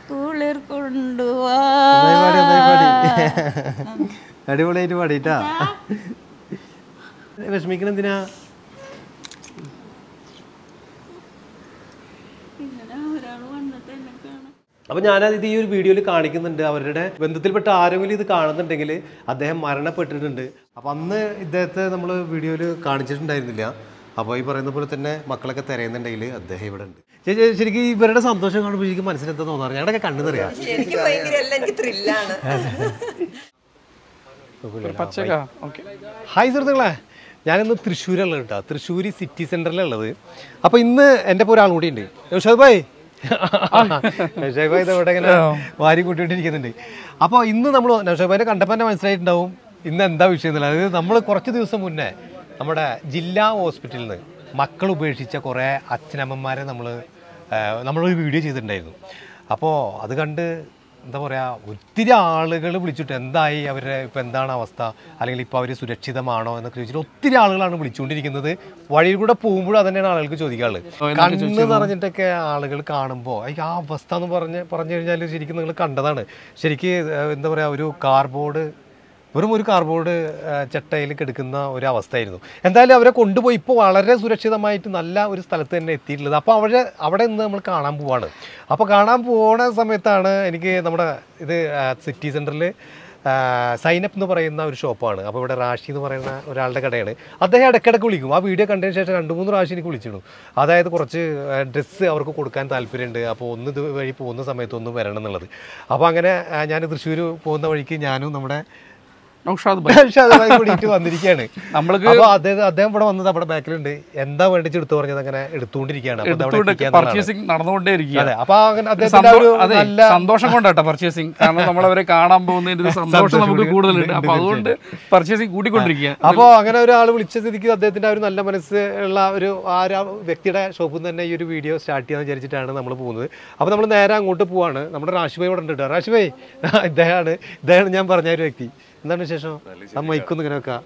കുളിർ കൊണ്ടുവാ നന്നായി പാടി നന്നായി പാടി അടിപൊളിയായിട്ട് പാടിട്ടാ വിഷമിക്കണ എന്തിനാ ഇങ്ങനെ ഒരാൾ വന്നിട്ട് എന്നെ കാണാം അപ്പോൾ ഞാനത് ഈ ഒരു വീഡിയോയിൽ കാണിക്കുന്നുണ്ട് അവരുടെ ബന്ധത്തിൽപ്പെട്ട ആരെങ്കിലും ഇത് കാണുന്നുണ്ടെങ്കിൽ അദ്ദേഹം മരണപ്പെട്ടിട്ടുണ്ട് അപ്പോൾ അന്ന് ഇദ്ദേഹത്തെ നമ്മൾ വീഡിയോയിൽ കാണിച്ചിട്ടുണ്ടായിരുന്നില്ല അപ്പോൾ ഈ പറയുന്ന പോലെ തന്നെ മക്കളൊക്കെ തിരയുന്നുണ്ടെങ്കിൽ അദ്ദേഹം ഇവിടെ ഉണ്ട് ചേച്ചി ശരിക്കും ഇവരുടെ സന്തോഷം കാണുമ്പോൾ ശരിക്കും മനസ്സിലെന്താ തോന്നാറ് ഞങ്ങളുടെയൊക്കെ കണ്ണു നിറയാ എനിക്ക് ഭയങ്കര എല്ലാം എനിക്ക് ത്രില്ലാണ് പച്ചക്ക ഓക്കെ ഹായ് സുഹൃത്തുക്കളെ ഞാനിന്ന് തൃശ്ശൂരുള്ളത് കേട്ടോ തൃശ്ശൂർ സിറ്റി സെൻറ്ററിലുള്ളത് അപ്പോൾ ഇന്ന് എൻ്റെ ഇപ്പോൾ ഒരാൾ കൂടി ഉണ്ട് നൗഷാദ് ഭായ് നൗഷാദ് ഭായ് ഇവിടെ ഇങ്ങനെ വാരി കൂട്ടിയിട്ടിരിക്കുന്നുണ്ട് അപ്പോൾ ഇന്ന് നമ്മൾ നൗഷാദ് ഭായിനെ കണ്ടപ്പോൾ തന്നെ മനസ്സിലായിട്ടുണ്ടാവും ഇന്ന് എന്താ വിഷയം എന്നുള്ളത് അതായത് നമ്മൾ കുറച്ച് ദിവസം മുന്നേ നമ്മുടെ ജില്ലാ ഹോസ്പിറ്റലിൽ നിന്ന് മക്കൾ ഉപേക്ഷിച്ച കുറേ അച്ഛനമ്മമാരെ നമ്മൾ നമ്മളൊരു വീഡിയോ ചെയ്തിട്ടുണ്ടായിരുന്നു അപ്പോൾ അത് കണ്ട് എന്താ പറയുക ഒത്തിരി ആളുകൾ വിളിച്ചിട്ട് എന്തായി അവരുടെ ഇപ്പം എന്താണ് അവസ്ഥ അല്ലെങ്കിൽ ഇപ്പോൾ അവർ സുരക്ഷിതമാണോ എന്നൊക്കെ ചോദിച്ചിട്ട് ഒത്തിരി ആളുകളാണ് വിളിച്ചുകൊണ്ടിരിക്കുന്നത് വഴിയിൽ കൂടെ പോകുമ്പോഴും അത് തന്നെയാണ് ആളുകൾക്ക് ചോദിക്കാറുള്ളത് കണ്ണ് നിറഞ്ഞിട്ടൊക്കെ ആളുകൾ കാണുമ്പോൾ ഈ ആ അവസ്ഥ എന്ന് പറഞ്ഞ് പറഞ്ഞു കഴിഞ്ഞാൽ ശരിക്കും നിങ്ങൾ കണ്ടതാണ് ശരിക്ക് ഏഹ്, എന്താ പറയുക ഒരു കാർബോർഡ് വെറും ഒരു കാർബോർഡ് ചട്ടയിൽ കിടക്കുന്ന ഒരു അവസ്ഥയായിരുന്നു എന്തായാലും അവരെ കൊണ്ടുപോയി ഇപ്പോൾ വളരെ സുരക്ഷിതമായിട്ട് നല്ല ഒരു സ്ഥലത്ത് തന്നെ എത്തിയിട്ടുള്ളത് അപ്പോൾ അവിടെ അവിടെ നിന്ന് നമ്മൾ കാണാൻ പോവാണ് അപ്പോൾ കാണാൻ പോണ സമയത്താണ് എനിക്ക് നമ്മുടെ ഇത് സിറ്റി സെൻറ്ററിൽ സൈനപ്പ് എന്ന് പറയുന്ന ഒരു ഷോപ്പാണ് അപ്പോൾ ഇവിടെ റാഷി എന്ന് പറയുന്ന ഒരാളുടെ കടയാണ് അദ്ദേഹം ഇടയ്ക്കിടയ്ക്ക് വിളിക്കും ആ വീഡിയോ കണ്ടതിന് ശേഷം രണ്ട് മൂന്ന് പ്രാവശ്യം എനിക്ക് വിളിച്ചിരുന്നു അതായത് കുറച്ച് ഡ്രസ്സ് അവർക്ക് കൊടുക്കാൻ താല്പര്യമുണ്ട് അപ്പോൾ ഒന്ന് ഇത് വഴി പോകുന്ന സമയത്ത് ഒന്ന് വരണം എന്നുള്ളത് അപ്പോൾ അങ്ങനെ ആ, ഞാൻ തൃശ്ശൂർ പോകുന്ന വഴിക്ക് ഞാനും നമ്മുടെ നൗഷാദ് ഭായ് ഷാദുമായി കൂടിയിട്ട് വന്നിരിക്കുകയാണ് നമ്മൾക്ക് അപ്പോൾ അദ്ദേഹം അദ്ദേഹം ഇവിടെ വന്നത് അവിടെ ബാക്കിലുണ്ട് എന്താ വേണ്ടിച്ച് എടുത്തു പറഞ്ഞത് അങ്ങനെ എടുത്തുകൊണ്ടിരിക്കുകയാണ് അപ്പോൾ ഇത് അവിടെ എടുത്തുകൊണ്ട് എത്തിക്കുക എന്നുള്ളതാണ്. പർച്ചേസിങ് നടന്നുകൊണ്ടേ ഇരിക്കുക അതെ അപ്പോൾ അങ്ങനെ അദ്ദേഹത്തിന്റെ ആ ഒരു അതെ നല്ല സന്തോഷം കൊണ്ടാട്ടോ പർച്ചേസിങ് കാരണം നമ്മൾ അവരെ കാണാൻ പോകുന്നതിന്റെ ഒരു സന്തോഷം നമുക്ക് കൂടുതലുണ്ട് അപ്പൊ അതുകൊണ്ട് പർച്ചേസിങ് കൂട്ടിക്കൊണ്ടിരിക്കുക അപ്പോൾ അങ്ങനെ ഒരാൾ വിളിച്ച സ്ഥിതിക്ക് അദ്ദേഹത്തിന്റെ ആ ഒരു നല്ല മനസ്സ് ഉള്ള ഒരു ആ ഒരു വ്യക്തിയുടെ ഷോപ്പിൽ നിന്ന് തന്നെ ഈ ഒരു വീഡിയോ സ്റ്റാർട്ട് ചെയ്യാന്ന് വിചാരിച്ചിട്ടാണ് നമ്മൾ പോകുന്നത് അപ്പോൾ നമ്മൾ നേരെ അങ്ങോട്ട് പോവാണ് നമ്മുടെ റാഷിഭായ് ഇവിടെ ഉണ്ട് കേട്ടോ റാഷിഭായ് ഇദ്ദേഹമാണ് ഇദ്ദേഹമാണ് ഞാൻ പറഞ്ഞ ഒരു വ്യക്തി എന്താണ് വിശേഷം ആ മൈക്കൊന്നും ഇങ്ങനെ വെക്കാം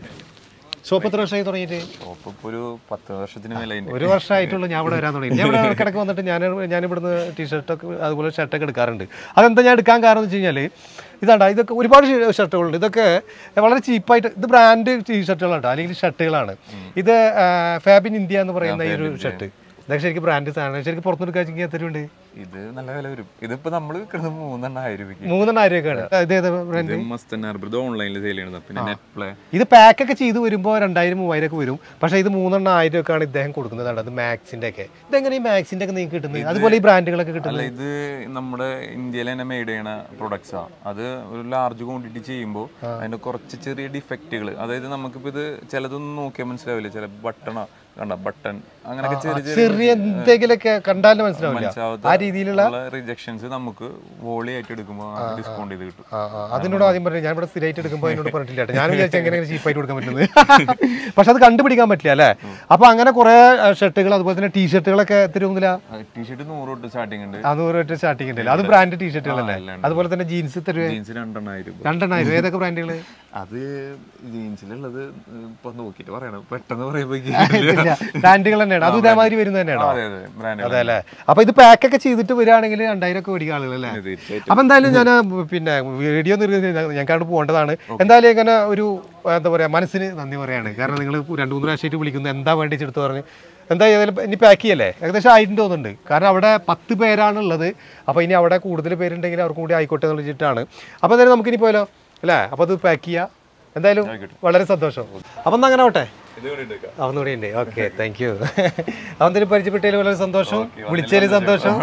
ഷോപ്പ് എത്ര വർഷമായി തുടങ്ങിയിട്ട് ഇപ്പൊ ഒരു പത്ത് വർഷത്തിന് മേലെ ഒരു വർഷമായിട്ടുള്ളൂ ഞാൻ ഇവിടെ വരാൻ തുടങ്ങി ഞാൻ ഇവിടെ ഇടയ്ക്കിടയ്ക്ക് വന്നിട്ട് ഞാൻ ഞാൻ ഇവിടുന്ന് ടീഷർട്ടൊക്കെ അതുപോലെ ഷർട്ടൊക്കെ എടുക്കാറുണ്ട് അതെന്താ ഞാൻ എടുക്കാൻ കാരണം എന്ന് വെച്ച് കഴിഞ്ഞാൽ ഇതാണ്ടാ ഇതൊക്കെ ഒരുപാട് ഷർട്ടുകളുണ്ട് ഇതൊക്കെ വളരെ ചീപ്പായിട്ട് ഇത് ബ്രാൻഡ് ടീഷർട്ടുകളാണ് കേട്ടോ അല്ലെങ്കിൽ ഷർട്ടുകളാണ് ഇത് ഫാബിൻ ഇന്ത്യ എന്ന് പറയുന്ന ഈ ഒരു ഷർട്ട് ഇതൊക്കെ ശരിക്കും ബ്രാൻഡ് സാധനം ശരിക്കും പുറത്തുനിന്ന് എടുക്കാൻ എത്ര ഉണ്ട് ഇത് നല്ല വില വരും ഇതിപ്പോ നമ്മള് കിടന്ന് മൂന്നെണ്ണായിരം രൂപയ്ക്ക് മൂന്നെണ്ണായിരം രൂപയ്ക്കാണ് ഇത് ഏതാ ബ്രാൻഡ് ഇത് മസ്തൻ ഹാർബർ ഇത് ഓൺലൈനിൽ സെയിൽ ചെയ്യണത് പിന്നെ നെറ്റ് പ്ലേ ഇത് പാക്കൊക്കെ ചെയ്ത് വരുമ്പോൾ രണ്ടായിരം മൂവായിരം ഒക്കെ വരും പക്ഷേ ഇത് മൂന്നെണ്ണം ആയിരം ഒക്കെയാണ് ഇദ്ദേഹം കൊടുക്കുന്നത് അത് മാക്സിന്റെ ഒക്കെ ഇതെങ്ങനെ ഈ മാക്സിന്റെ ഒക്കെ നിങ്ങൾക്ക് കിട്ടുന്നത് അതുപോലെ ഈ ബ്രാൻഡുകളൊക്കെ കിട്ടുന്നത് അല്ല ഇത് നമ്മുടെ ഇന്ത്യയിൽ തന്നെ മെയ്ഡ് ചെയ്യണ പ്രൊഡക്ട്സാ അത് ഒരു ലാർജ് ക്വാണ്ടിറ്റി ചെയ്യുമ്പോൾ അതിന്റെ കുറച്ച് ചെറിയ ഡിഫക്റ്റുകൾ അതായത് നമുക്കിപ്പോ ഇത് ചിലതൊന്നും നോക്കിയാൽ മനസ്സിലാവില്ല ചില ബട്ടണ കണ്ട ബട്ടൺ അങ്ങനെയൊക്കെ ചെറിയ ചെറിയ എന്തെങ്കിലുമൊക്കെ കണ്ടാലും മനസ്സിലാവില്ല ആ രീതിയിലുള്ള റിജക്ഷൻസ് നമുക്ക് വോളി ആയിട്ട് എടുക്കുമ്പോൾ ഡിസ്കൗണ്ട് ചെയ്ത് കിട്ടും ആ, ആ, അതിനോട് ആദ്യം പറഞ്ഞു ഞാൻ ഇവിടെ സ്ഥിരമായിട്ട് എടുക്കുമ്പോൾ അതിനോട് പറഞ്ഞിട്ടില്ല കേട്ടോ. ഞാൻ വിചാരിച്ചു എങ്ങനെ ചീപ്പായിട്ട് കൊടുക്കാൻ പറ്റുന്നത് പക്ഷെ അത് കണ്ടുപിടിക്കാൻ പറ്റില്ല അല്ലേ അപ്പൊ അങ്ങനെ കുറെ ഷർട്ടുകൾ അതുപോലെ തന്നെ ടീഷർട്ടുകളൊക്കെ തരുന്നില്ല ടീഷർട്ട് നൂറ് തൊട്ട് സ്റ്റാർട്ടിംഗ് ഉണ്ട് അതൊരു ഒറ്റ സ്റ്റാർട്ടിംഗ് ഉണ്ടല്ലോ അത് ബ്രാൻഡ് ടീഷർട്ടുകളല്ലേ എല്ലാം അതുപോലെ തന്നെ ജീൻസ് തരുവേ ജീൻസ് രണ്ടെണ്ണായിരം രൂപ രണ്ടെണ്ണായിരം ഏതൊക്കെ ബ്രാൻഡുകൾ അത് ജീൻസിലുള്ളത് ഇപ്പൊ നോക്കിട്ട് പറയണം പെട്ടെന്ന് പറയുമ്പോ ബ്രാൻഡുകൾ തന്നെയാണ് അത് ഇതേമാതിരി വരുന്നത് തന്നെയാണോ അതെ അതെ ബ്രാൻഡ് അതെ അല്ലേ അപ്പൊ ഇത് പാക്കൊക്കെ ചെയ്തിട്ട് വരികയാണെങ്കിൽ രണ്ടായിരം ഒക്കെ മേടിക്കുക ആളുകൾ അല്ലേ തീർച്ചയായിട്ടും അപ്പൊ എന്തായാലും ഞാൻ പിന്നെ വീഡിയോ ഞങ്ങൾക്കാണ്ട് പോകേണ്ടതാണ് എന്തായാലും ഇങ്ങനെ ഒരു എന്താ പറയാ മനസ്സിന് നന്ദി പറയാണ് കാരണം നിങ്ങൾ രണ്ടു മൂന്ന് പ്രാവശ്യമായിട്ട് വിളിക്കുന്നു എന്താ വേണ്ടി എടുത്ത് പറഞ്ഞ് എന്താ ഏതായാലും ഇനി പാക്ക് ചെയ്യല്ലേ ഏകദേശം ആയിട്ടുണ്ട് തോന്നുന്നുണ്ട് കാരണം അവിടെ പത്ത് പേരാണ് ഉള്ളത് അപ്പോൾ ഇനി അവിടെ കൂടുതൽ പേരുണ്ടെങ്കിൽ അവർക്കും കൂടി ആയിക്കോട്ടെ എന്ന് വെച്ചിട്ടാണ് അപ്പോൾ എന്തായാലും നമുക്കിനി പോയാലോ അല്ലേ അപ്പോൾ അത് പാക്ക് ചെയ്യാം എന്തായാലും വളരെ സന്തോഷം അപ്പം എന്നാ അങ്ങനെ ആവട്ടെ അവന്നുകൂടി ഉണ്ട് ഓക്കെ താങ്ക് യു അവന്തിന് പരിചയപ്പെട്ടതിൽ വളരെ സന്തോഷം വിളിച്ചതിൽ സന്തോഷം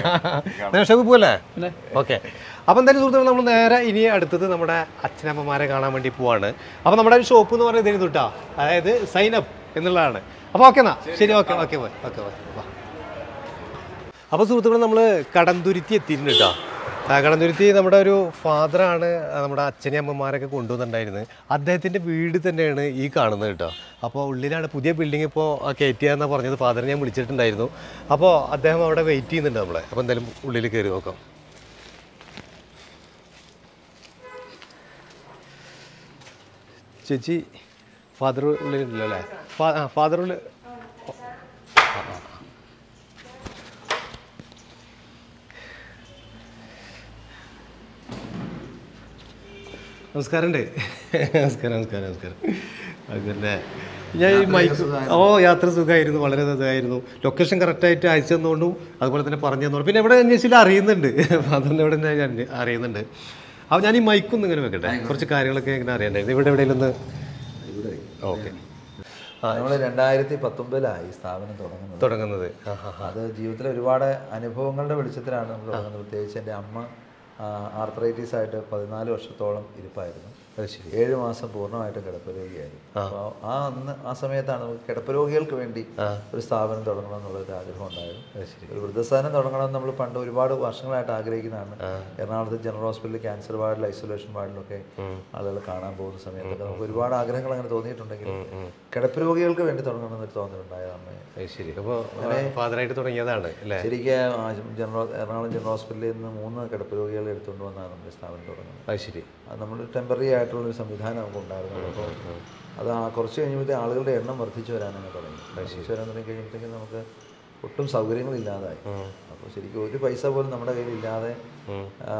ഷോപ്പ് പോവല്ലേ ഓക്കെ അപ്പം എന്തായാലും സുഹൃത്തുക്കൾ നമ്മൾ നേരെ ഇനി അടുത്തത് നമ്മുടെ അച്ഛനമ്മമാരെ കാണാൻ വേണ്ടി പോവാണ് അപ്പം നമ്മുടെ ഒരു ഷോപ്പ് എന്ന് പറയുന്നത് ഇതിന് തൊട്ടാ അതായത് സൈൻ അപ്പ് എന്നുള്ളതാണ് അപ്പോൾ ഓക്കെ എന്നാ ശരി ഓക്കെ ഓക്കെ പോയി ഓക്കെ പോയി അപ്പോൾ സുഹൃത്തുക്കൾ നമ്മൾ കടന്തുരുത്തി എത്തിയിട്ടുണ്ട് കേട്ടോ ആ, കടന്തുരുത്തി നമ്മുടെ ഒരു ഫാദറാണ് നമ്മുടെ അച്ഛനെയും അമ്മമാരൊക്കെ കൊണ്ടുവന്നിട്ടുണ്ടായിരുന്നത് അദ്ദേഹത്തിൻ്റെ വീട് തന്നെയാണ് ഈ കാണുന്നത് കേട്ടോ അപ്പോൾ ഉള്ളിലാണ് പുതിയ ബിൽഡിംഗ് ഇപ്പോൾ കയറ്റിയാന്നാണ് പറഞ്ഞത് ഫാദറിനെ ഞാൻ വിളിച്ചിട്ടുണ്ടായിരുന്നു അപ്പോൾ അദ്ദേഹം അവിടെ വെയിറ്റ് ചെയ്യുന്നുണ്ട് നമ്മളെ അപ്പോൾ എന്തായാലും ഉള്ളിൽ കയറി നോക്കാം ചേച്ചി ഫാദർ ഉള്ളിലുണ്ടല്ലോ അല്ലേ ഫാ- ആ ഫാദർ ഉള്ളിൽ നമസ്കാരമുണ്ട് നമസ്കാരം നമസ്കാരം നമസ്കാരം അങ്ങനെ ഞാൻ ഈ മൈക്ക് ഓ യാത്ര സുഖമായിരുന്നു വളരെ സുഖമായിരുന്നു ലൊക്കേഷൻ കറക്റ്റായിട്ട് അയച്ചു തന്നുകൊണ്ടും അതുപോലെ തന്നെ പറഞ്ഞു തന്നോണ്ടും പിന്നെ ഇവിടെ അന്വേഷിച്ചില്ല അറിയുന്നുണ്ട് അതുകൊണ്ട് ഇവിടെ നിന്ന് ഞാൻ അറിയുന്നുണ്ട് അപ്പോൾ ഞാൻ ഈ മൈക്കൊന്നും ഇങ്ങനെ വെക്കട്ടെ കുറച്ച് കാര്യങ്ങളൊക്കെ ഇങ്ങനെ അറിയണ്ടായിരുന്നു ഇവിടെ എവിടെയെങ്കിലും ഒന്ന് ഓക്കെ നമ്മൾ രണ്ടായിരത്തി പത്തൊമ്പതിലായി സ്ഥാപനം തുടങ്ങുന്നത് തുടങ്ങുന്നത് ആ ആ അത് ജീവിതത്തിലെ ഒരുപാട് അനുഭവങ്ങളുടെ വെളിച്ചത്തിലാണ് നമ്മൾ തുടങ്ങുന്നത് പ്രത്യേകിച്ച് എൻ്റെ അമ്മ ആർത്രൈറ്റീസ് ആയിട്ട് പതിനാല് വർഷത്തോളം ഇരിപ്പായിരുന്നു അത് ശരി ഏഴ് മാസം പൂർണ്ണമായിട്ടും കിടപ്പ് രോഗിയായിരുന്നു അപ്പോൾ ആ അന്ന് ആ സമയത്താണ് നമുക്ക് കിടപ്പ് രോഗികൾക്ക് വേണ്ടി ഒരു സ്ഥാപനം തുടങ്ങണം എന്നുള്ളൊരു ആഗ്രഹം ഉണ്ടായിരുന്നു ഒരു വൃദ്ധസ്ഥാനം തുടങ്ങണമെന്ന് നമ്മൾ പണ്ട് ഒരുപാട് വർഷങ്ങളായിട്ട് ആഗ്രഹിക്കുന്നതാണ് എറണാകുളത്ത് ജനറൽ ഹോസ്പിറ്റലിൽ ക്യാൻസർ വാർഡിൽ ഐസൊലേഷൻ വാർഡിലൊക്കെ ആളുകൾ കാണാൻ പോകുന്ന സമയത്തൊക്കെ നമുക്ക് ഒരുപാട് ആഗ്രഹങ്ങൾ അങ്ങനെ തോന്നിയിട്ടുണ്ടെങ്കിൽ കിടപ്പ് രോഗികൾക്ക് വേണ്ടി തുടങ്ങണമെന്നൊരു തോന്നലുണ്ടായത് അമ്മയെ അത് ശരി അപ്പോൾ ഫാദറായിട്ട് തുടങ്ങിയതാണ് അല്ലേ ശരിക്കും ആ ജനറൽ എറണാകുളം ജനറൽ ഹോസ്പിറ്റലിൽ നിന്ന് മൂന്ന് കിടപ്പ് രോഗികളെ എടുത്തുകൊണ്ട് വന്നാണ് നമ്മുടെ സ്ഥാപനം തുടങ്ങുന്നത് അത് ശരി അത് നമ്മൾ ടെമ്പററി ആയിട്ടുള്ളൊരു സംവിധാനം നമുക്ക് ഉണ്ടായിരുന്നു അപ്പോൾ അത് ആ കുറച്ച് കഴിഞ്ഞപ്പോഴത്തെ ആളുകളുടെ എണ്ണം വർദ്ധിച്ചു വരാനങ്ങ് തുടങ്ങി വർദ്ധിച്ചു വരാൻ തുടങ്ങി കഴിയുമ്പോഴത്തേക്കും നമുക്ക് ഒട്ടും സൗകര്യങ്ങളില്ലാതായി അപ്പോൾ ശരിക്കും ഒരു പൈസ പോലും നമ്മുടെ കയ്യിൽ ഇല്ലാതെ ആ,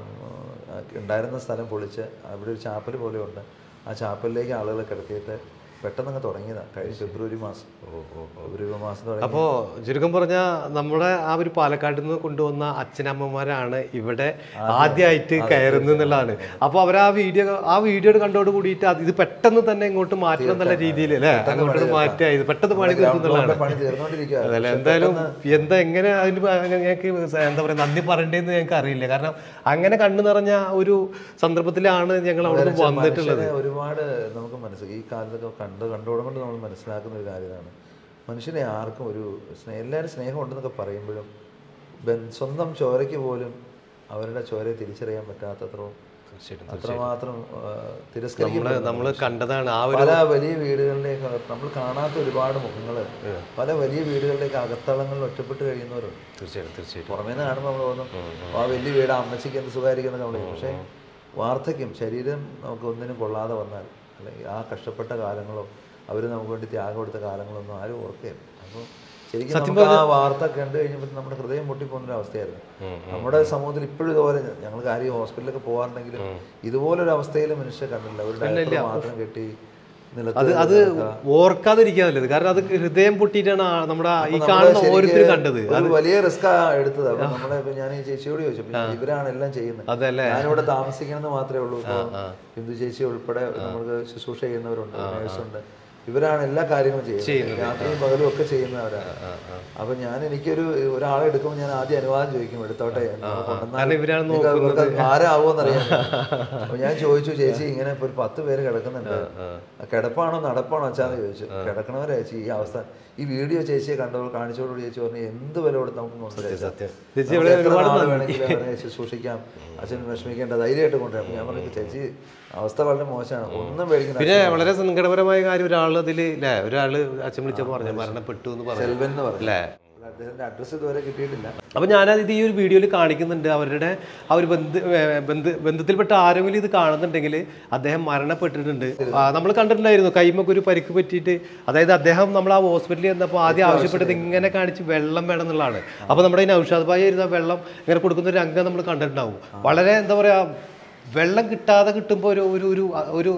ഉണ്ടായിരുന്ന സ്ഥലം പൊളിച്ച് അവിടെ ഒരു ചാപ്പൽ പോലെ ഉണ്ട് ആ ചാപ്പലിലേക്ക് ആളുകളെ കിടത്തിയിട്ട് പെട്ടെന്ന് അങ്ങ് തുടങ്ങിയതാണ് കഴിഞ്ഞ ഫെബ്രുവരി മാസം ഫെബ്രുവരി മാസം തുടങ്ങി അപ്പോൾ ചുരുക്കം പറഞ്ഞാൽ നമ്മുടെ ആ ഒരു പാലക്കാട് നിന്ന് കൊണ്ടുവന്ന അച്ഛനമ്മമാരാണ് ഇവിടെ ആദ്യമായിട്ട് കയറുന്നത് എന്നുള്ളതാണ് അപ്പോൾ അവർ ആ വീഡിയോ ആ വീഡിയോ കണ്ടോട് കൂടിയിട്ട് അത് ഇത് പെട്ടെന്ന് തന്നെ ഇങ്ങോട്ട് മാറ്റണം എന്നുള്ള രീതിയിൽ അല്ലേ അങ്ങോട്ട് മാറ്റുക ഇത് പെട്ടെന്ന് പണി തീർക്കും എന്നുള്ളതാണ് പണി തീർന്നുകൊണ്ടിരിക്കുകയാണ് അതല്ല എന്തായാലും എന്താ എങ്ങനെ അതിന് പ- ഞങ്ങൾക്ക് എന്താ പറയുക നന്ദി പറയേണ്ടതെന്ന് ഞങ്ങൾക്ക് അറിയില്ല കാരണം അങ്ങനെ കണ്ണു നിറഞ്ഞ ഒരു സന്ദർഭത്തിലാണ് ഞങ്ങൾ അവിടെ നിന്ന് വന്നിട്ടുള്ളത് മനുഷ്യനെ ഒരുപാട് നമുക്ക് മനസ്സിലാക്കി ഈ കാലത്തൊക്കെ കണ്ട് കണ്ടോടും കൊണ്ട് നമ്മൾ മനസ്സിലാക്കുന്ന ഒരു കാര്യമാണ് മനുഷ്യനെ ആർക്കും ഒരു സ്നേഹം എല്ലാവരും സ്നേഹം ഉണ്ടെന്നൊക്കെ പറയുമ്പോഴും ബൻ- സ്വന്തം ചോരയ്ക്ക് പോലും അവരുടെ ചോരയെ തിരിച്ചറിയാൻ പറ്റാത്തത്രയും അത്രമാത്രം ആ, തിരസ്കരിക്കപ്പെടുന്നു നമ്മൾ കണ്ടതാണ് ആ ഒരു പല വലിയ വീടുകളിലേക്ക് നമ്മൾ കാണാത്ത ഒരുപാട് മുഖങ്ങൾ പല വലിയ വീടുകളിലേക്ക് അകത്തളങ്ങളിൽ ഒറ്റപ്പെട്ട് കഴിയുന്നവരുണ്ട് തീർച്ചയായിട്ടും തീർച്ചയായിട്ടും പുറമേ നിന്ന് കാണുമ്പോൾ നമ്മൾ തോന്നും ആ വലിയ വീട് അമ്മച്ചിക്ക് എന്ത് സുഖമായിരിക്കും എന്നൊക്കെ നമ്മൾ പക്ഷേ വാർദ്ധക്യം ശരീരം നമുക്ക് ഒന്നിനും കൊള്ളാതെ വന്നാൽ അല്ലെങ്കിൽ ആ കഷ്ടപ്പെട്ട കാലങ്ങളോ അവർ നമുക്ക് വേണ്ടി ത്യാഗം കൊടുത്ത കാലങ്ങളൊന്നും ആരും ഓർക്കുകയില്ല അപ്പോൾ ശരിക്കും നമുക്ക് ആ വാർത്ത കണ്ടു കഴിഞ്ഞപ്പോൾ നമ്മുടെ ഹൃദയം പൊട്ടിപ്പോകുന്ന ഒരു അവസ്ഥയായിരുന്നു നമ്മുടെ സമൂഹത്തിൽ ഇപ്പോഴും ഇതുപോലെ ഞങ്ങൾ കാര്യം ഹോസ്പിറ്റലിലൊക്കെ പോകാറുണ്ടെങ്കിലും ഇതുപോലൊരു അവസ്ഥയിൽ മനുഷ്യരെ കണ്ടില്ല ഒരു ഡയറക്ടർ മാത്രം കെട്ടി നിലത്ത് അത് അത് ഓർക്കാതിരിക്കാൻ നല്ലത് കാരണം അത് ഹൃദയം പൊട്ടിയിട്ടാണ് ആ നമ്മുടെ ഈ നമ്മള് കാണുന്ന ശരിക്ക് ഓരോരുത്തരും കണ്ടത് ഒരു വലിയ റിസ്ക് എടുത്തത് അപ്പൊ നമ്മളെ ഇപ്പൊ ഞാൻ ഈ ചേച്ചിയോട് ചോദിച്ചു അപ്പൊ ഇവരാണ് എല്ലാം ചെയ്യുന്നത് അതല്ലേ? ഞാനിവിടെ താമസിക്കണമെന്ന് മാത്രമേ ഉള്ളൂ ഇപ്പൊ ബിന്ദു ചേച്ചി ഉൾപ്പെടെ നമുക്ക് ശുശ്രൂഷ ചെയ്യുന്നവരുണ്ട് നേഴ്സുണ്ട് ഇവരാണ് എല്ലാ കാര്യങ്ങളും ചെയ്യുന്നത് രാത്രിയും പകലും ഒക്കെ ചെയ്യുന്നവരാണ് അപ്പൊ ഞാൻ എനിക്കൊരു ഒരാളെ എടുക്കുമ്പോൾ ഞാൻ ആദ്യം അനുവാദം ചോദിക്കും എടുത്തോട്ടെ നമുക്ക് കൊണ്ടുവന്നാൽ കാരണം ഇവരാണ് നിങ്ങൾക്ക് ഇവർക്ക് ഭാരമാവുമെന്ന് അറിയാം അപ്പൊ ഞാൻ ചോദിച്ചു ചേച്ചി ഇങ്ങനെ ഇപ്പൊ ഒരു പത്ത് പേര് കിടക്കുന്നുണ്ട് കിടപ്പാണോ നടപ്പാണോ അച്ഛാന്ന് ചോദിച്ചു കിടക്കണവരെ ചേച്ചി ഈ അവസ്ഥ ഈ വീഡിയോ ചേച്ചിയെ കണ്ടോ കാണിച്ചോട് ചേച്ചി പറഞ്ഞു എന്ത് വില കൊടുത്ത് നമുക്ക് മനസ്സിലാക്കാം ചേച്ചി നമുക്ക് ഇവിടെ എത്ര ഒരുപാട് നാള് നന്ദി. വേണമെങ്കിലും അവരെ ശുശ്രൂഷിക്കാം അച്ഛൻ വിഷമിക്കേണ്ട ധൈര്യമായിട്ട് കൊണ്ടുവരാം അപ്പൊ ഞാൻ പറഞ്ഞു ചേച്ചി അവസ്ഥ വളരെ മോശമാണ് ഒന്നും പേടിക്കുന്ന പിന്നെ വളരെ സങ്കടപരമായ കാര്യം ഒരാൾ അതിൽ അല്ലേ ഒരാൾ അച്ഛൻ വിളിച്ചപ്പോൾ പറഞ്ഞു മരണപ്പെട്ടു എന്ന് പറഞ്ഞു സെൽവൻ എന്ന് പറഞ്ഞു അല്ലേ അദ്ദേഹത്തിന്റെ അഡ്രസ്സ് ഇതുവരെ കിട്ടിയിട്ടില്ല അപ്പോൾ ഞാനത് ഇത് ഈ ഒരു വീഡിയോയിൽ കാണിക്കുന്നുണ്ട് അവരുടെ ആ ഒരു ബന്ധ ഏർ ബന്ധ ബന്ധത്തിൽപ്പെട്ട ആരെങ്കിലും ഇത് കാണുന്നുണ്ടെങ്കിൽ അദ്ദേഹം മരണപ്പെട്ടിട്ടുണ്ട് നമ്മൾ കണ്ടിട്ടുണ്ടായിരുന്നു കൈമൊക്കെ ഒരു പരിക്ക് പറ്റിയിട്ട് അതായത് അദ്ദേഹം നമ്മൾ ആ ഹോസ്പിറ്റലിൽ ചെന്നപ്പോൾ ആദ്യം ആവശ്യപ്പെട്ടത് ഇങ്ങനെ കാണിച്ച് വെള്ളം വേണം എന്നുള്ളതാണ് അപ്പോൾ നമ്മുടെ ഈ നൗഷാദ് ഭായി ഇരുന്ന വെള്ളം ഇങ്ങനെ കൊടുക്കുന്ന ഒരു രംഗം നമ്മൾ കണ്ടിട്ടുണ്ടാവും വളരെ എന്താ പറയുക വെള്ളം കിട്ടാതെ കിട്ടുമ്പോൾ ഒരു ഒരു ഒരു ഒരു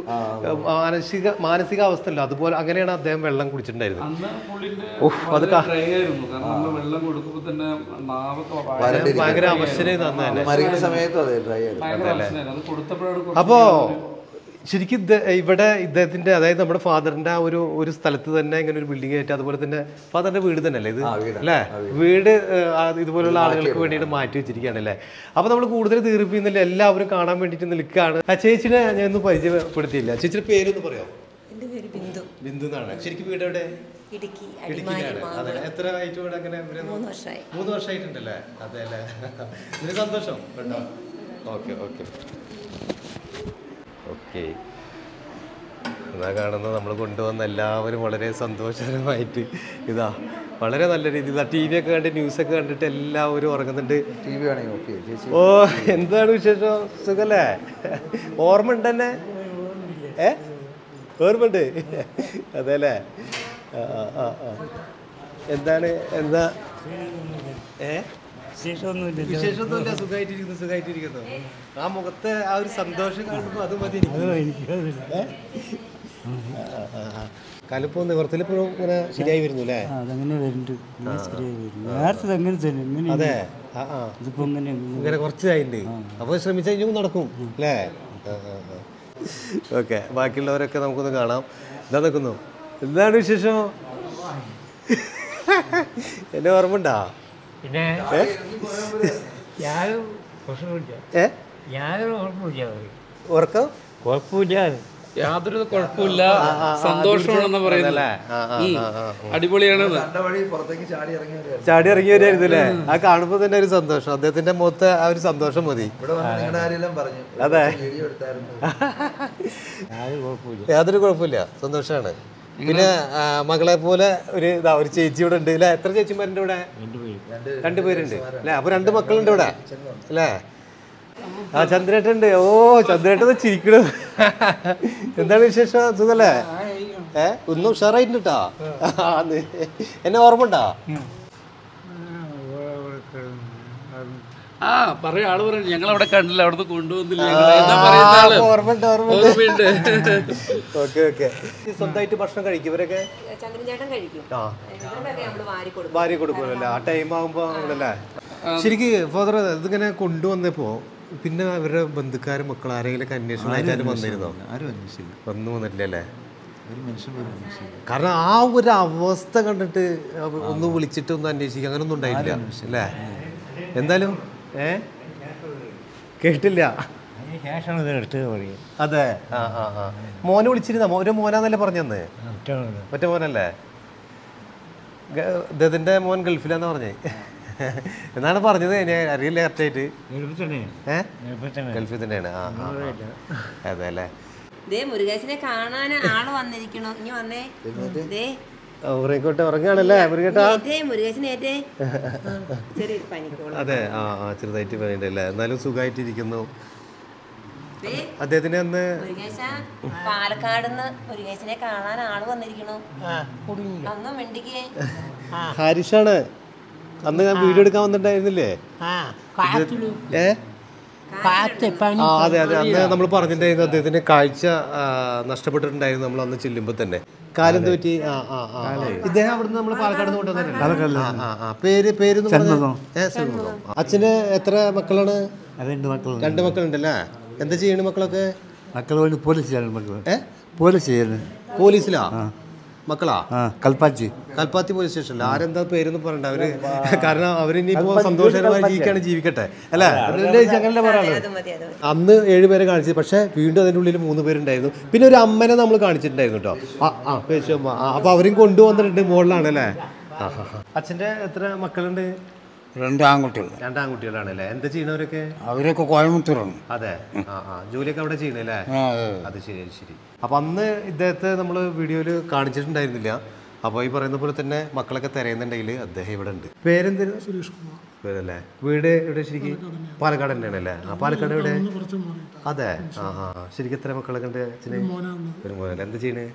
മാനസിക മാനസിക അവസ്ഥ അല്ല അതുപോലെ അങ്ങനെയാണ് അദ്ദേഹം വെള്ളം കുടിച്ചിട്ടുണ്ടായിരുന്നത് അന്ന് പുള്ളിന്റെ ഉഫ്, അത് കാ- ഡ്രൈ ആയിരുന്നു കാരണം നമ്മൾ വെള്ളം കൊടുക്കുമ്പോൾ തന്നെ നാവൊക്കെ ഭയങ്കര ഭയങ്കര അവശനായിരുന്നു അന്ന് തന്നെ മരിക്കുന്ന സമയത്തും അതെ ഡ്രൈ ആയിരുന്നു അവസ്ഥയായിരുന്നു. അത് കൊടുത്തപ്പോഴാണ് കുറച്ച് അപ്പോ ശരിക്കും ഇത് ഇവിടെ ഇദ്ദേഹത്തിന്റെ അതായത് നമ്മുടെ ഫാദറിന്റെ ആ ഒരു ഒരു സ്ഥലത്ത് തന്നെ ഇങ്ങനെ ഒരു ബിൽഡിംഗ് ആയിട്ട് അതുപോലെ തന്നെ ഫാദറിന്റെ വീട് തന്നെ അല്ലേ ഇത് അല്ലേ വീട് ഏഹ്, ആ ഇതുപോലുള്ള ആളുകൾക്ക് വേണ്ടിയിട്ട് മാറ്റി വെച്ചിരിക്കുകയാണ് അല്ലേ അപ്പൊ നമ്മൾ കൂടുതൽ തീർപ്പിന്നില്ല എല്ലാവരും കാണാൻ വേണ്ടിയിട്ട് നിൽക്കുകയാണ് ആ ചേച്ചിനെ ഞാൻ ഒന്ന് പരിചയപ്പെടുത്തിയില്ല ചേച്ചിയുടെ പേരൊന്ന് പറയാം എൻ്റെ പേര് ബിന്ദു ബിന്ദു എന്നാണ് ശരിക്കും വീട് എവിടെ ഇടുക്കി അടിമാലി ഇടുക്കിയിലാണ് അതെ എത്ര ആയിട്ട് ഇവിടെ അങ്ങനെ ഇവരെ- മൂന്ന് വർഷമായി മൂന്ന് വർഷമായിട്ടുണ്ടല്ലേ അതെ അല്ലേ ഇതിന് സന്തോഷം കേട്ടോ ഓക്കെ ഓക്കെ ഓക്കെ ഇതാ കാണുന്നത് നമ്മൾ കൊണ്ടുവന്ന എല്ലാവരും വളരെ സന്തോഷകരമായിട്ട് ഇതാ വളരെ നല്ല രീതിയിൽ ടി വി ഒക്കെ കണ്ട് ന്യൂസൊക്കെ കണ്ടിട്ട് എല്ലാവരും ഉറങ്ങുന്നുണ്ട് ടി വി ആണെങ്കിൽ ഓക്കെ ചേച്ചി ഓ എന്താണ് വിശേഷം സുഖല്ലേ ഓർമ്മ ഉണ്ട് തന്നെ ഏ ഓർമ്മയുണ്ട് അതെ അല്ലേ ആ ആ ആ ആ. എന്താണ് എന്താ ഏ വിശേഷമൊന്നുമില്ല സുഖമായിട്ടിരിക്കുന്നു സുഖമായിട്ടിരിക്കുന്നു ആ മുഖത്തെ ആ ഒരു സന്തോഷം കാണുമ്പോൾ അത് മതി എനിക്ക്. ഏ? കലിപ്പോ നിവർത്തിലിപ്പോഴും ഇങ്ങനെ ശരിയായി വരുന്നു അല്ലേ അതങ്ങനെ വരുന്നുണ്ട് ഇങ്ങനെ ശരിയായി വരുന്നു നേരത്തെ ഇത് അങ്ങനെ തന്നെ ഇങ്ങനെ അതെ ആ ആ ഇതിപ്പോ ഇങ്ങനെ ഇങ്ങനെ കുറച്ചായിട്ടുണ്ട് അപ്പോൾ ശ്രമിച്ചു കഴിഞ്ഞാൽ നടക്കും അല്ലേ ഓക്കെ ബാക്കിയുള്ളവരൊക്കെ നമുക്കൊന്ന് കാണാം ഇതാ നിൽക്കുന്നു എന്താണ് വിശേഷം എന്നെ ഓർമ്മണ്ടാ പിന്നെ ഞാനും പ്രശ്നമില്ല ഏ ഞാനും കുഴപ്പമില്ല ഉറക്കം കുഴപ്പമില്ല യാതൊരു കുഴപ്പമില്ല സന്തോഷമാണെന്ന് പറയുന്നത് അല്ലേ ആ ആ ഉം. ആ, ആ അടിപൊളിയാണെന്ന് കണ്ട വഴി പുറത്തേക്ക് ചാടി ഇറങ്ങി വരികയായിരുന്നു ചാടി ഇറങ്ങി വരുമായിരുന്നു അല്ലേ ആ കാണുമ്പോൾ തന്നെ ഒരു സന്തോഷം അദ്ദേഹത്തിന്റെ മുഖത്തെ ആ ഒരു സന്തോഷം മതി ഇവിടെ വന്ന് നിങ്ങളുടെ ആരെല്ലാം പറഞ്ഞു അതെ. വീഡിയോ എടുത്തായിരുന്നു ഞാനും കുഴപ്പമില്ല യാതൊരു കുഴപ്പമില്ല സന്തോഷമാണ് പിന്നെ ആ, മകളെ പോലെ ഒരു ഇതാ ഒരു ചേച്ചി ഇവിടെ ഉണ്ട് അല്ലേ എത്ര ചേച്ചിമാരുണ്ട് ഇവിടെ രണ്ട് പേരുണ്ട് അല്ലേ അപ്പൊ രണ്ട് മക്കളുണ്ട് ഇവിടെ അല്ലേ ആ ചന്ദ്രേട്ടുണ്ട് ഓ ചന്ദ്രേട്ടൻ ചിരിക്കണു എന്താണ് വിശേഷം സുഖല്ലേ ഏ ഒന്നും ഉഷാറായിട്ടുണ്ട് കേട്ടാ ആന്ന്. എന്നെ ഓർമ്മ ഉണ്ടാ ആ പറയാ ആള് പറയും ഞങ്ങൾ അവിടെ കണ്ടില്ല അവിടുന്ന് കൊണ്ടുവന്നില്ല ഞങ്ങളെ. എന്താ പറയുന്ന ആള് ഓർമ്മയുണ്ട് ഓർമ്മയുണ്ട് ഓർമ്മയുണ്ട് ഓക്കെ ഓക്കെ സ്വന്തമായിട്ട് ഭക്ഷണം കഴിക്കും ഇവരൊക്കെ ചന്ദ്രൻ ചേട്ടൻ കഴിക്കും ആ ഇവരുടെയൊക്കെ നമ്മള് വാരി കൊടുക്കും ഭാര്യ കൊടുക്കുമല്ലോ ആ ടൈം ആകുമ്പോൾ അങ്ങനല്ലേ ശരിക്ക് ഫാദർ ഇതിങ്ങനെ കൊണ്ടുവന്നപ്പോ പിന്നെ അവരുടെ ബന്ധുക്കാരും മക്കൾ ആരെങ്കിലും അന്വേഷണം അയച്ചാലും വന്നിരുന്നോ ആരും അന്വേഷിച്ചില്ല വന്നു വന്നിട്ടില്ലല്ലേ ഒരു മനുഷ്യൻ പോലും അന്വേഷിച്ചില്ല കാരണം ആ ഒരു അവസ്ഥ കണ്ടിട്ട് അവ- ഒന്ന് വിളിച്ചിട്ട് ഒന്ന് അന്വേഷിക്കുക അങ്ങനെ ഒന്നും ഉണ്ടായില്ല അല്ലേ എന്തായാലും ഏ കേട്ടില്ല അതിന് ശേഷമാണ് ഇത് എടുത്തത് പറയും അതെ ആ ആ ആ മോനെ വിളിച്ചിരുന്ന ഒരു മോനാന്നല്ലേ പറഞ്ഞന്ന് ഒറ്റ മോനല്ലേ ഗ- ഇദ്ദേഹത്തിന്റെ മോൻ ഗൾഫിലാന്ന് പറഞ്ഞേ എന്നാണ് പറഞ്ഞത് ഞാൻ അറിയില്ല കറക്റ്റായിട്ട് എളുപ്പത്തന്നെ ഏ എളുപ്പത്തന്നെ ഗൾഫിൽ തന്നെയാണ് ആ ആ, ആ. അതെ അല്ലേ ദേ മുരുകേശനെ കാണാൻ ആള് വന്നിരിക്കണു ഇനി വന്നേ ദേ ഉറങ്ങിക്കോട്ടെ ഉറങ്ങാണല്ലേ മുരുകേട്ടാ ഏറ്റേ മുരുകേശൻ ഏറ്റേ ചെറിയൊരു പനിക്കോളൂ അതെ ആ ആ ചെറുതായിട്ട് വേണ്ടല്ലേ എന്നാലും സുഖമായിട്ടിരിക്കുന്നു ദേ അദ്ദേഹത്തിന് അന്ന് മുരുകേശ പാലക്കാടുന്ന് മുരുകേശനെ കാണാൻ ആള് വന്നിരിക്കണു അന്ന് മിണ്ടിക്കേ ഹാരിഷാണ് അന്ന് ഞാൻ വീഡിയോ എടുക്കാൻ വന്നിട്ടുണ്ടായിരുന്നില്ലേ ഏ ആ അതെ അതെ അന്ന് നമ്മൾ പറഞ്ഞിട്ടുണ്ടായിരുന്നു അദ്ദേഹത്തിന് കാഴ്ച ആ, നഷ്ടപ്പെട്ടിട്ടുണ്ടായിരുന്നു നമ്മൾ അന്ന് ചെല്ലുമ്പോൾ തന്നെ കാലം തോറ്റി ആ ആ ആ ഇദ്ദേഹം അവിടുന്ന് നമ്മൾ പാലക്കാട് നിന്ന് കൊണ്ടുവന്നിട്ടുണ്ട് ആ ആ ആ പേര് പേര് ഒന്ന് പറഞ്ഞേ. ഏ, ഷൺമുഖം. അച്ഛന് എത്ര മക്കളാണ് അതെൻ്റെ മക്കൾ രണ്ട് മക്കളുണ്ടല്ലേ എന്താ ചെയ്യണ മക്കളൊക്കെ മക്കൾ വേണ്ടി പോലീസ് ചെയ്യണം മക്കൾ ഏ പോലീസ് ചെയ്യണം പോലീസിലാ മക്കളാ ആ കൽപ്പാച്ചി കൽപ്പാത്തി പോലീസ് സ്റ്റേഷനിൽ ആരെന്താ പേരെന്ന് പറയണ്ട അവര് കാരണം അവരിനിപ്പോ സന്തോഷകരമായി ജീവിക്കാണ് ജീവിക്കട്ടെ അല്ലേ അതല്ലേ ചേച്ചി അങ്ങനല്ലേ പറയാനുള്ളത് അത് മതി അത് മതി അന്ന് ഏഴ് പേരെ കാണിച്ചത് പക്ഷേ വീണ്ടും അതിൻ്റെ ഉള്ളിൽ മൂന്ന് പേരുണ്ടായിരുന്നു പിന്നെ ഒരു അമ്മനെ നമ്മൾ കാണിച്ചിട്ടുണ്ടായിരുന്നു കേട്ടോ ആ ആ പേശുമ്മ ആ അപ്പോൾ അവരും കൊണ്ടുവന്നിട്ടുണ്ട് മുകളിലാണ് അല്ലേ ആ ആ ആ. അച്ഛൻ്റെ എത്ര മക്കളുണ്ട് രണ്ട് ആൺകുട്ടികൾ രണ്ടാൺകുട്ടികളാണ് അല്ലേ എന്താ ചെയ്യണവരൊക്കെ അവരൊക്കെ കോയമ്പത്തൂരാണ് അതെ ആ ആ ജോലിയൊക്കെ അവിടെ ചെയ്യണല്ലേ ആ അത് ശരി അത് ശരി അപ്പം അന്ന് ഇദ്ദേഹത്തെ നമ്മൾ വീഡിയോയിൽ കാണിച്ചിട്ടുണ്ടായിരുന്നില്ല അപ്പോൾ ഈ പറയുന്ന പോലെ തന്നെ മക്കളൊക്കെ തിരയുന്നുണ്ടെങ്കിൽ അദ്ദേഹം ഇവിടെ ഉണ്ട് പേരെന്തിനു സുരേഷ് കുമാർ പേരല്ലേ വീട് എവിടെ ശരിക്കും പാലക്കാട് തന്നെയാണ് അല്ലേ ആ പാലക്കാട് എവിടെ അതെ ആ ആ ആ. ശരിക്കും എത്ര മക്കളൊക്കെ ഉണ്ട് അച്ഛന് ഒരു മോനല്ലേ എന്താ ചെയ്യണേ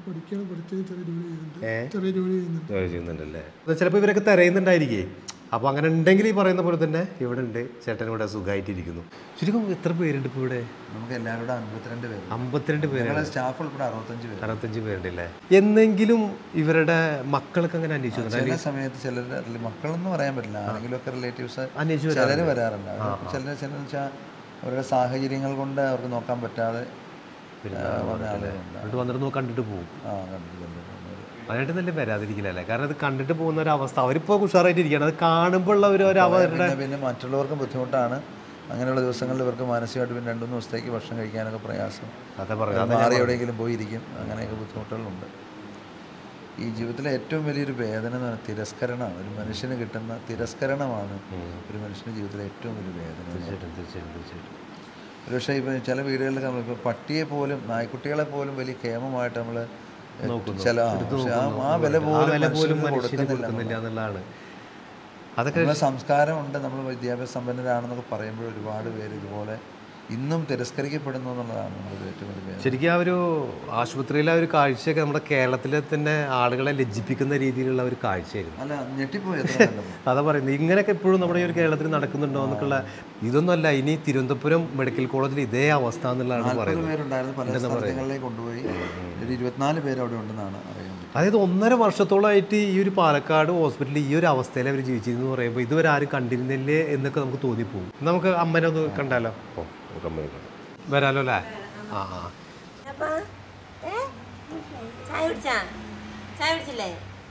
ഏ ജോലി ചെയ്യുന്നുണ്ടല്ലേ ചിലപ്പോൾ ഇവരൊക്കെ തിരയുന്നുണ്ടായിരിക്കേ അപ്പോൾ അങ്ങനെ ഉണ്ടെങ്കിൽ ഈ പറയുന്ന പോലെ തന്നെ ഇവിടെ ഉണ്ട് ചേട്ടൻ ഇവിടെ സുഖമായിട്ടിരിക്കുന്നു ശരിക്കും എത്ര പേരുണ്ട് ഇപ്പോൾ ഇവിടെ നമുക്ക് എല്ലാവരുടെ അൻപത്തിരണ്ട് പേര് അമ്പത്തിരണ്ട് പേര് ഞങ്ങളെ സ്റ്റാഫ് ഉൾപ്പെടെ അറുപത്തഞ്ച് പേര് അറുപത്തഞ്ച് പേരുണ്ടല്ലേ എന്നെങ്കിലും ഇവരുടെ മക്കൾക്ക് അങ്ങനെ അന്വേഷിച്ചു ചില സമയത്ത് ചിലരുടെ മക്കളെന്ന് പറയാൻ പറ്റില്ല ആരെങ്കിലും ഒക്കെ റിലേറ്റീവ്സ് അന്വേഷിച്ച് ചിലർ വരാറുണ്ട് ചിലർ ചിലർ വെച്ചാൽ അവരുടെ സാഹചര്യങ്ങൾ കൊണ്ട് അവർക്ക് നോക്കാൻ പറ്റാതെ ആ, വന്ന ആളുകളുണ്ട് എന്നിട്ട് വന്നിട്ട് കണ്ടിട്ട് പോകും ആ കണ്ടിട്ടുണ്ട് അതിനായിട്ട് നല്ല വരാതിരിക്കില്ലല്ലേ കാരണം അത് കണ്ടിട്ട് പോകുന്ന ഒരു അവസ്ഥ അവരിപ്പോൾ ഉഷാറായിട്ട് ഇരിക്കുകയാണ് അത് കാണുമ്പോൾ ഉള്ള ഒരു ഒരു അവരുടെ പിന്നെ പിന്നെ മറ്റുള്ളവർക്കും ബുദ്ധിമുട്ടാണ് അങ്ങനെയുള്ള ദിവസങ്ങളിൽ ഇവർക്ക് മാനസികമായിട്ട് പിന്നെ രണ്ടു മൂന്ന് ദിവസത്തേക്ക് ഭക്ഷണം കഴിക്കാനൊക്കെ പ്രയാസം അതാ പറഞ്ഞു അത് മാറി എവിടെയെങ്കിലും പോയിരിക്കും അങ്ങനെയൊക്കെ ബുദ്ധിമുട്ടുകളുണ്ട് ഈ ജീവിതത്തിലെ ഏറ്റവും വലിയൊരു വേദന എന്ന് പറയുന്നത് തിരസ്കരണമാണ് ഒരു മനുഷ്യന് കിട്ടുന്ന തിരസ്കരണമാണ് ഒരു മനുഷ്യൻ്റെ ജീവിതത്തിലെ ഏറ്റവും വലിയ വേദന തീർച്ചയായിട്ടും തീർച്ചയായിട്ടും തീർച്ചയായിട്ടും ഒരുപക്ഷെ ഇപ്പം ചില വീടുകളിൽ നമ്മളിപ്പോൾ പട്ടിയെ പോലും നായ്ക്കുട്ടികളെ പോലും വലിയ കേമമായിട്ട് നമ്മൾ ചില ആ, പക്ഷെ ആ ആ വില ആ പോലും വില പോലും മനുഷ്യന് മനുഷ്യന് കൊടുക്കുന്നില്ല കൊടുക്കുന്നില്ല എന്നുള്ളതാണ് അതൊക്കെ നമ്മുടെ സംസ്കാരമുണ്ട് നമ്മൾ വിദ്യാഭ്യാസ സമ്പന്നരാണെന്നൊക്കെ പറയുമ്പോൾ ഒരുപാട് പേര് ഇതുപോലെ ഇന്നും തിരസ്കരിക്കപ്പെടുന്നു എന്നുള്ളതാണ് നമ്മുടെ ഏറ്റവും വലിയ വേദന. ശരിക്കും ആ ഒരു ആശുപത്രിയിലെ ആ ഒരു കാഴ്ചയൊക്കെ നമ്മുടെ കേരളത്തിലെ തന്നെ ആളുകളെ ലജ്ജിപ്പിക്കുന്ന രീതിയിലുള്ള ഒരു കാഴ്ചയായിരുന്നു അല്ല ഞെട്ടിപ്പോയി എത്ര കണ്ടപ്പോൾ. അതാ പറയുന്നത് ഇങ്ങനെയൊക്കെ എപ്പോഴും നമ്മുടെ ഈ ഒരു കേരളത്തിൽ നടക്കുന്നുണ്ടോ എന്നൊക്കെയുള്ള ഇതൊന്നുമല്ല ഇനി തിരുവനന്തപുരം മെഡിക്കൽ കോളേജിൽ ഇതേ അവസ്ഥ എന്നുള്ളതാണ് നാൽപ്പത് പറയുന്നത് പേരുണ്ടായിരുന്നു പല സ്ഥലങ്ങളിലേക്ക് കൊണ്ടുപോയി ഒരു ഇരുപത്തിനാല് പേര് അവിടെ ഉണ്ടെന്നാണ് അറിയുന്നത് അതായത് ഒന്നര വർഷത്തോളമായിട്ട് ഈ ഒരു പാലക്കാട് ഹോസ്പിറ്റലിൽ ഈ ഒരു അവസ്ഥയിൽ അവർ ജീവിച്ചിരുന്നു പറയുമ്പോൾ ഇതുവരെ ആരും കണ്ടിരുന്നില്ലേ എന്നൊക്കെ നമുക്ക് തോന്നിപ്പോകും നമുക്ക് അമ്മനെ ഒന്ന് കണ്ടാലോ ഓ നമുക്ക് അമ്മനെ കാണാം. വരാലോ അല്ലേ ആ ആ അപ്പൊ ഏ ചായ കുടിച്ചാ ചായ കുടിച്ചില്ലേ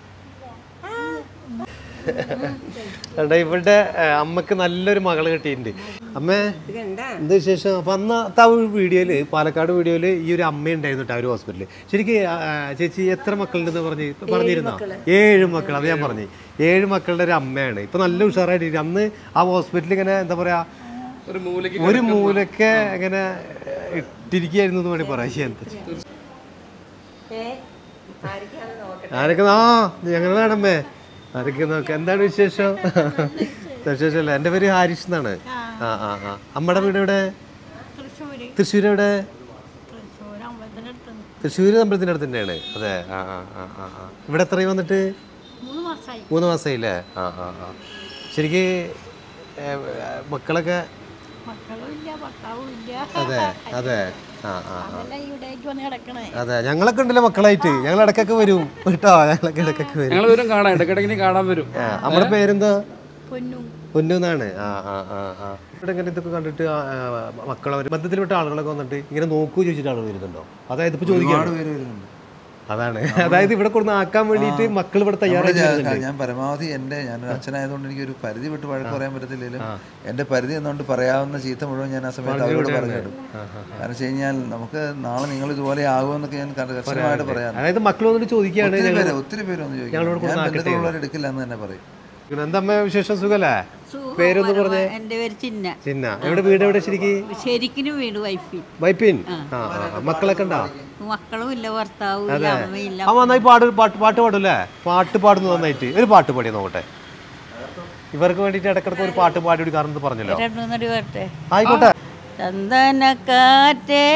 എടാ ഇവിടെ ഏഹ്, അമ്മക്ക് നല്ലൊരു മകള് കിട്ടിയിട്ടുണ്ട് അമ്മേ ഇത് കണ്ടാ എന്താ വിശേഷം അപ്പൊ അന്നത്തെ ആ ഒരു വീഡിയോയില് പാലക്കാട് വീഡിയോയില് ഈ ഒരു അമ്മ ഉണ്ടായിരുന്നു കേട്ടോ ആ ഒരു ഹോസ്പിറ്റലിൽ ശരിക്കും ആ, ആ, ചേച്ചി എത്ര മക്കളുണ്ടെന്ന് പറഞ്ഞ് പറഞ്ഞിരുന്നോ ഏഴ് മക്കൾ അത് ഞാൻ പറഞ്ഞു ഏഴ് മക്കളുടെ ഒരു അമ്മയാണ് ഇപ്പൊ നല്ല ഉഷാറായിട്ട് അന്ന് ആ ഹോസ്പിറ്റലിൽ ഇങ്ങനെ എന്താ പറയാ ഒരു മൂലയ്ക്ക് ഒരു മൂലൊക്കെ ഇങ്ങനെ ഇട്ടിരിക്കുകയായിരുന്നു എന്ന് വേണമെങ്കിൽ പറയാം എന്താ ചെയ്യ? ഏ ആയിരിക്കാണ് നോക്കട്ടെ ആരൊക്കെ ആ ഞങ്ങളാണ് അമ്മേ ആരൊക്കെ നോക്കാം എന്താണ് വിശേഷം വിശേഷമല്ല എൻ്റെ പേര് ഹാരിഷ് എന്നാണ് ആ ആ ആ അമ്മയുടെ വീട് എവിടെ തൃശ്ശൂര് തൃശ്ശൂർ എവിടെ തൃശ്ശൂർ അമ്പലത്തിനടുത്ത് തൃശ്ശൂർ അമ്പലത്തിൻ്റെ അടുത്ത് തന്നെയാണ് അതെ ആ ആ ആ ആ ആ ഇവിടെ എത്രയും വന്നിട്ട് മൂന്ന് മാസമായി മൂന്ന് മാസമായില്ലേ ആ ആ ആ ശരിക്ക് ഏ, മക്കളൊക്കെ മക്കളും ഇല്ല ഭർത്താവും ഇല്ല അതെ അതെ ആ ആ അതല്ല ഇവിടേക്ക് വന്ന് കിടക്കണേ അതെ ഞങ്ങളൊക്കെ ഉണ്ടല്ലോ മക്കളായിട്ട് ഞങ്ങൾ ഇടയ്ക്കൊക്കെ വരും കേട്ടോ ഞങ്ങളൊക്കെ ഇടയ്ക്കൊക്കെ വരും ഞങ്ങൾ വരും കാണാം ഇടയ്ക്കിടയ്ക്ക് കാണാൻ വരും ആ, നമ്മുടെ പേരെന്താ പൊന്നും പൊന്നുന്നാണ് ആ ആ ആ ആ ഇവിടെ ഇങ്ങനെ ഇതൊക്കെ കണ്ടിട്ട് ആ, ആ, മക്കളവർ ബന്ധത്തിൽപ്പെട്ട ആളുകളൊക്കെ വന്നിട്ട് ഇങ്ങനെ നോക്കൂ ചോദിച്ചിട്ട് ആളുകൾ വരുന്നുണ്ടോ അതായത് ഇപ്പൊ ഒരുപാട് ചോദിക്കാണ് പേര് വരുന്നുണ്ട് അതാണ് അതായത് ഇവിടെ കൊടുന്ന് ആക്കാൻ വേണ്ടിയിട്ട് മക്കൾ ഇവിടെ നമ്മള് തയ്യാറായി ഞാൻ- ഞാൻ പരമാവധി എൻ്റെ ഞാനൊരു അച്ഛനായതുകൊണ്ട് എനിക്ക് ഒരു പരിധി വിട്ട് വഴക്ക് പറയാൻ പറ്റത്തില്ലെങ്കിലും എൻ്റെ പരിധി എന്നുകൊണ്ട് പറയാവുന്ന ചീത്ത മുഴുവൻ ഞാൻ ആ സമയത്ത് അവരോട് പറഞ്ഞിടും കാരണം വെച്ച് കഴിഞ്ഞാൽ നമുക്ക് നാളെ നിങ്ങൾ ഇതുപോലെ ആകുമെന്നൊക്കെ ഞാൻ കണ്ട- കർശനമായിട്ട് പറയാം അതായത് മക്കൾ വന്നിട്ട് ചോദിക്കുകയാണ് ഒത്തിരി പേര് ഒത്തിരി പേര് ഒന്ന് ചോദിക്കും ഞാൻ ബന്ധുക്കളുള്ളവർ എടുക്കില്ല എന്ന് തന്നെ പറയും എന്താ അമ്മ വിശേഷം സുഖല്ലേ പേരൊന്ന് പറഞ്ഞേ എൻ്റെ പേര് ചിന്ന ചിന്ന എവിടെ വീട് എവിടെ ശരിക്ക് ശരിക്കും വീട് വൈഫി വൈപ്പിൻ ആ ആ, ആ. മക്കളൊക്കെ ഉണ്ടോ മക്കളും ഇല്ല ഭർത്താവും ഇല്ല അമ്മയില്ല ആ നന്നായി പാട് പാട്ട് പാട്ട് പാടൂല്ലേ പാട്ട് പാടുന്നു നന്നായിട്ട് ഒരു പാട്ട് പാടി നോക്കട്ടെ ഇവർക്ക് വേണ്ടിയിട്ട് ഇടക്കിടക്ക് ഒരു പാട്ട് പാടി കൊടുക്കാറെന്ന് പറഞ്ഞല്ലോ രണ്ടുമൂന്നടി വരട്ടെ ആയിക്കോട്ടെ ചന്ദനക്കാറ്റേ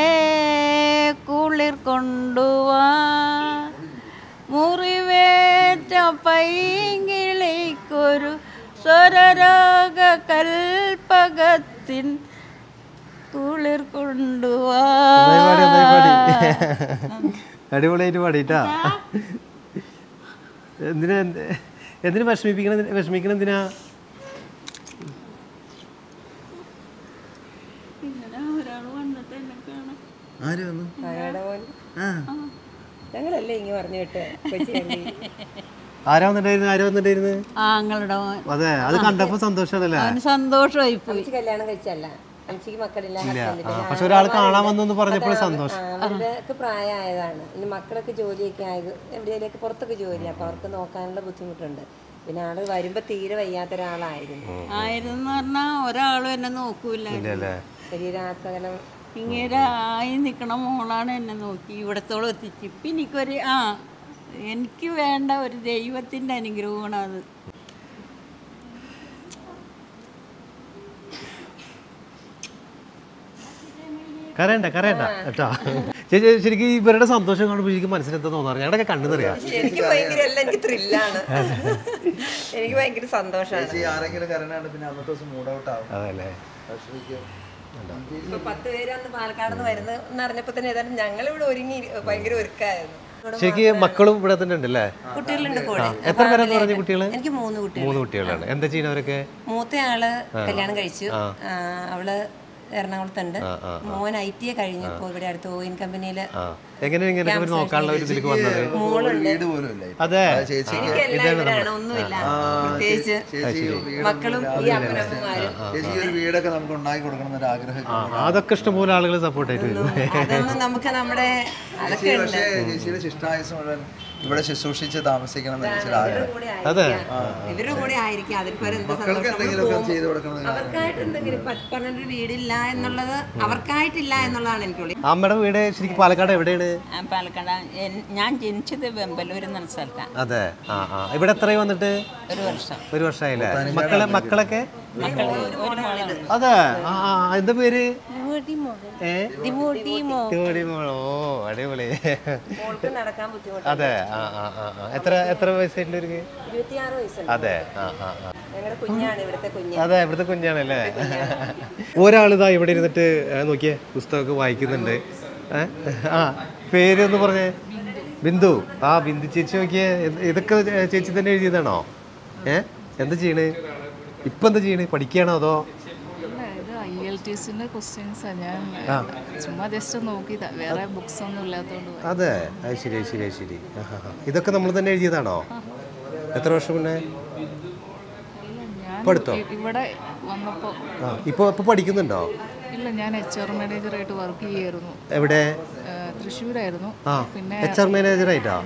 കുളിർ കൊണ്ടുവാ മുറിവേറ്റ പൈങ്കിളിക്കൊരു സ്വരരാഗ കൽപ്പകത്തിൻ കുളിർ കൊണ്ടുവാ നന്നായി പാടി നന്നായി പാടി അടിപൊളിയായിട്ട് പാടിട്ടാ എന്തിനാ എന്ത്- എന്തിനു വിഷമിപ്പിക്കണ വിഷമിക്കണ എന്തിനാ ഇങ്ങനെ ഒരാൾ വന്നിട്ട് എന്നെ കാണാം ആര് വന്നു അയാളുടെ പോലെ ആ ഞങ്ങളല്ലേ ഇങ്ങനെ പറഞ്ഞു വിട്ട് കൊച്ചിയല്ലേ ആരാ വന്നിട്ടായിരുന്നു ആരാ വന്നിട്ടായിരുന്നു ആങ്ങളുടെ മോൻ അതെ അത് കണ്ടപ്പോ സന്തോഷാണല്ലേ അവന് സന്തോഷമായി പോയി അമ്മച്ചി കല്യാണം കഴിച്ചല്ല അമ്മച്ചിക്ക് മക്കളില്ല ഹസ്ബൻഡില്ല ആ, പക്ഷെ ഒരാൾ കാണാൻ വന്നെന്ന് പറഞ്ഞപ്പോൾ സന്തോഷം അവരുടെയൊക്കെ പ്രായമായതാണ് ഇനി മക്കളൊക്കെ ജോലിയൊക്കെ ആയത് എവിടെയൊക്കെ പുറത്തൊക്കെ ജോലി അപ്പോൾ അവർക്ക് നോക്കാനുള്ള ബുദ്ധിമുട്ടുണ്ട് പിന്നെ ആള് വരുമ്പോൾ തീരെ വയ്യാത്ത ഒരാളായിരുന്നു ആയിരുന്നു പറഞ്ഞാൽ ഒരാളും എന്നെ നോക്കൂല അല്ലേ ശരീരാസകലം ഇങ്ങനെ ആയി നിൽക്കണ മോളാണ് എന്നെ നോക്കി ഇവിടത്തോളം എത്തിച്ച് ഇപ്പം എനിക്കൊരു ആ എനിക്ക് വേണ്ട ഒരു ദൈവത്തിൻ്റെ അനുഗ്രഹമാണ് അത് കരയണ്ട കരയണ്ട കേട്ടോ ചേച്ചി ശരിക്കും ഇവരുടെ സന്തോഷം കാണുമ്പോൾ ശരിക്കും മനസ്സിലെന്താ തോന്നാറ് ഞങ്ങളുടെ കണ്ണെന്നറിയാം എനിക്ക് ഭയങ്കര എല്ലാം എനിക്ക് ത്രില്ലാണ് എനിക്ക് ഭയങ്കര സന്തോഷമാണ് ചേച്ചി ആരെങ്കിലും കരണാണ്ട് പിന്നെ അന്നത്തെ ദിവസം മൂഡ് ഔട്ട് ആവും അതല്ലേ വിഷമിക്കും. ഇപ്പൊ പത്ത് പേര് അന്ന് പാലക്കാട് നിന്ന് വരുന്ന അറിഞ്ഞപ്പോ തന്നെ ഏതാണ്ട് ഞങ്ങൾ ഇവിടെ ഒരുങ്ങി ഭയങ്കര ഒരുക്കായിരുന്നു ശരിക്കും മക്കളും ഇവിടെ തന്നെ ഉണ്ടല്ലേ കുട്ടികളുണ്ട് കൂടെ എത്ര പേരെന്ന് പറഞ്ഞു കുട്ടികള് എനിക്ക് മൂന്ന് കുട്ടികൾ മൂന്ന് കുട്ടികളാണ് എന്താ ചെയ്യുന്നവരൊക്കെ മൂത്തയാള് കല്യാണം കഴിച്ചു ആ, അവള് എറണാകുളത്തുണ്ട് മോൻ ഐ ടി എ കഴിഞ്ഞു ഇപ്പൊ ഇവിടെ അടുത്ത് ഓയിൻ കമ്പനിയില് ആ എങ്ങനെ ഇങ്ങനെ ഒരു നോക്കാനുള്ള ഒരു ഇതിലേക്ക് വന്നത് ഒരു വീട് പോലും ഇല്ല ഇപ്പൊ. അതെ ആ ചേച്ചിക്ക് എനിക്കെല്ലാം ഇവരാണ് ഒന്നുമില്ല പ്രത്യേകിച്ച് ചേച്ചി വീട് മക്കളും ഈ അപ്പനമ്മമാരും ചേച്ചി ഒരു വീടൊക്കെ നമുക്ക് ഉണ്ടാക്കി കൊടുക്കണം എന്നൊരു ആഗ്രഹം ആ, അതൊക്കെ ഇഷ്ടംപോലെ ആളുകൾ സപ്പോർട്ട് ആയിട്ട് വരും അതൊന്നും നമുക്ക് നമ്മുടെ അതൊക്കെ ചേച്ചി ഉണ്ട് പക്ഷേ ചേച്ചിയുടെ ശിഷ്ടായുസ് മുഴുവൻ ഇവിടെ ശുശ്രൂഷിച്ച് താമസിക്കണം എന്ന് ചേച്ചിയുടെ ആഗ്രഹം കൂടെ അതെ ആയിരിക്കാം. ഇവരുടെ കൂടെ ആയിരിക്കും അതിൽ പേര് എന്ത് മക്കൾക്ക് സന്തോഷം എന്തെങ്കിലുമൊക്കെ ചെയ്തു കൊടുക്കണം എന്ന് അവർക്കായിട്ട് എന്തെങ്കിലും പ- പറഞ്ഞൊരു വീടില്ല എന്നുള്ളത് അവർക്കായിട്ടില്ല എന്നുള്ളതാണ് എനിക്കുള്ളത് അമ്മയുടെ വീട് ശരിക്കും പാലക്കാട് എവിടെയാണ് പാലക്കാട് ഞാൻ ജനിച്ചത് വെമ്പലൂർ എന്ന സ്ഥലത്താണ് അതെ ആ ആ ഇവിടെ എത്രയും വന്നിട്ട് ഒരു വർഷം ഒരു വർഷമായില്ലേ മക്കളെ മക്കളൊക്കെ മക്കൾ ഒരു മോളുണ്ട് അതെ ആ ആ, എന്താ പേര് ഏ ദിമു ടീമോ അടിപൊളി മോളോ അടിപൊളി മോൾക്ക് നടക്കാൻ ബുദ്ധിമുട്ട് അതെ ആ ആ ആ ആ. എത്ര എത്ര വയസ്സായിട്ടുണ്ട് ഇവർക്ക് ഇരുപത്തിയാറ് വയസ്സുണ്ട് അതെ ആ ആ ആ ഞങ്ങളുടെ കുഞ്ഞാണ് ഇവിടുത്തെ കുഞ്ഞ് അതെ ഇവിടുത്തെ കുഞ്ഞാണല്ലേ ഒരാളിതാ ഇവിടെ ഇരുന്നിട്ട് ഏ, നോക്കിയേ പുസ്തകമൊക്കെ വായിക്കുന്നുണ്ട് ഏ? ആ പേരൊന്ന് പറഞ്ഞേ ബിന്ദു ആ ബിന്ദു ചേച്ചി നോക്കിയേ ഇത് ഇതൊക്കെ ചേച്ചി തന്നെ എഴുതിയതാണോ ഏ എന്താ ചെയ്യണേ ഇപ്പൊ എന്താ ചെയ്യണേ പഠിക്കുകയാണോ അതോ അല്ല ഇത് ഐ എൽ ടി എസിന്റെ ക്വസ്റ്റ്യൻസാണ് ഞാൻ ചുമ്മാ ജസ്റ്റ് നോക്കിയതാ വേറെ ബുക്സ് ഒന്നും ഇല്ലാത്തതുകൊണ്ട് പോയി. അതെ അത് ശരി അത് ശരി അത് ശരി ആഹാ, ആഹാ. ഇതൊക്കെ നമ്മൾ തന്നെ എഴുതിയതാണോ എത്ര വർഷം മുന്നേ അല്ല ഞാൻ പഠിത്തോ? ഇ- ഇവിടെ വന്നപ്പോൾ ആ ഇപ്പോൾ ഇപ്പോൾ പഠിക്കുന്നുണ്ടോ ഇല്ല ഞാൻ എച്ച് ആർ മാനേജറായിട്ട് വർക്ക് ചെയ്യായിരുന്നു എവിടെ ഏഹ് തൃശ്ശൂരായിരുന്നു ആ പിന്നെ എച്ച് ആർ മാനേജറായിട്ടാ